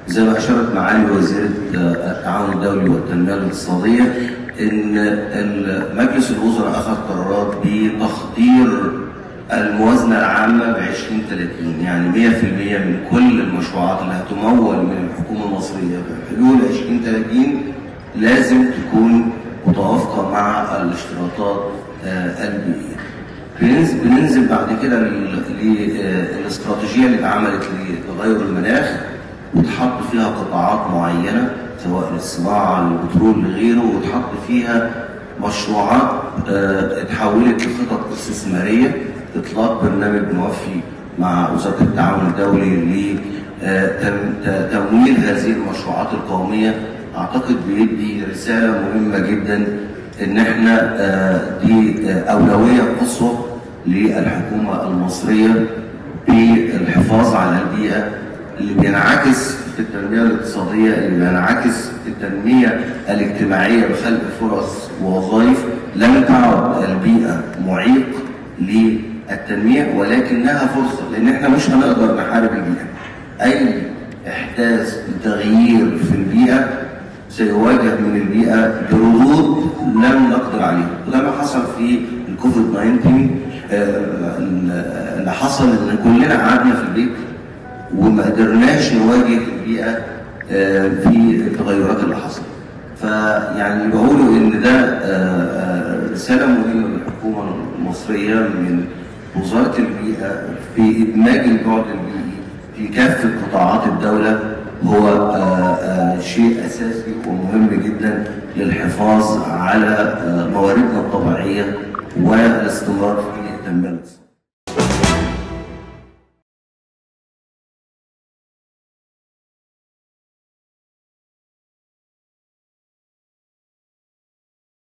زي ما اشارت معالي وزيره التعاون الدولي والتنميه الاقتصاديه ان مجلس الوزراء اخذ قرارات بتخطير الموازنه العامه ب 2030 يعني 100% من كل المشروعات اللي هتمول من الحكومه المصريه بحلول 2030 لازم تكون متوافقه مع الاشتراطات البيئيه. بننزل بعد كده للاستراتيجيه اللي اتعملت لتغير المناخ وتحط فيها قطاعات معينه سواء للصناعه للبترول لغيره وتحط فيها مشروعات اتحولت لخطط استثماريه اطلاق برنامج موفي مع وزاره التعاون الدولي لتمويل هذه المشروعات القوميه اعتقد بيدي رساله مهمه جدا ان احنا دي اولويه قصوى للحكومه المصريه بالحفاظ على البيئه اللي بينعكس في التنميه الاقتصاديه اللي بينعكس في التنميه الاجتماعيه بخلق فرص ووظائف لم تعد البيئه معيق للتنميه ولكنها فرصه لان احنا مش هنقدر نحارب البيئه. اي احداث تغيير في البيئه سيواجه من البيئه بردود لم نقدر عليها وده ما حصل في الكوفيد 19 اللي حصل ان كلنا قعدنا في البيت وما قدرناش نواجه البيئه في التغيرات اللي حصلت. فيعني اللي بقوله ان ده رساله مهمه من الحكومه المصريه من وزاره البيئه في ادماج البعد البيئي في كافه قطاعات الدوله هو شيء اساسي ومهم جدا للحفاظ على مواردنا الطبيعيه والاستمرار في التنميه